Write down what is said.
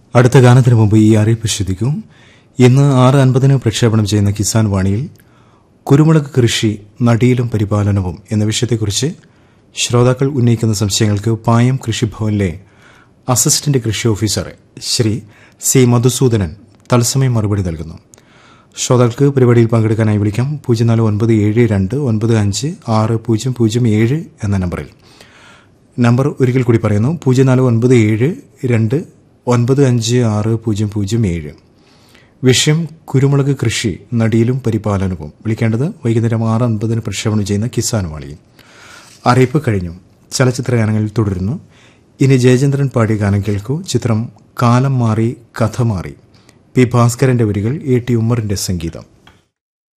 അടുത്ത ഗാനത്തിന് മുമ്പ് ഈ അറിയിപ്പ് ശ്രദ്ധിക്കും ഇന്ന് ആറ് അൻപതിന് പ്രക്ഷേപണം ചെയ്യുന്ന കിസാൻ വാണിയിൽ കുരുമുളക് കൃഷി നടിയിലും പരിപാലനവും എന്ന വിഷയത്തെക്കുറിച്ച് ശ്രോതാക്കൾ ഉന്നയിക്കുന്ന സംശയങ്ങൾക്ക് പായം കൃഷിഭവനിലെ അസിസ്റ്റന്റ് കൃഷി ഓഫീസർ ശ്രീ സി മധുസൂദനൻ തത്സമയം മറുപടി നൽകുന്നു ശ്രോതാക്കൾക്ക് പരിപാടിയിൽ പങ്കെടുക്കാനായി വിളിക്കാം പൂജ്യം നാല് ഒൻപത് ഏഴ് രണ്ട് ഒൻപത് അഞ്ച് ആറ് പൂജ്യം പൂജ്യം ഏഴ് എന്ന നമ്പറിൽ നമ്പർ ഒരിക്കൽ കൂടി പറയുന്നു പൂജ്യം നാല് ഒൻപത് ഏഴ് രണ്ട് ഒൻപത് അഞ്ച് ആറ് പൂജ്യം പൂജ്യം ഏഴ് വിഷയം കുരുമുളക് കൃഷി നടിയിലും പരിപാലനവും വിളിക്കേണ്ടത് വൈകുന്നേരം ആറ് അൻപതിന് പ്രക്ഷേപണം ചെയ്യുന്ന കിസാൻ വാളി അറിയിപ്പ് കഴിഞ്ഞു ചലച്ചിത്ര ഗാനങ്ങളിൽ തുടരുന്നു ഇനി ജയചന്ദ്രൻ പാടിയ ഗാനം കേൾക്കൂ ചിത്രം കാലം മാറി കഥ മാറി പി ഭാസ്കരന്റെ വരികൾ എ ടി ഉമ്മറിന്റെ സംഗീതം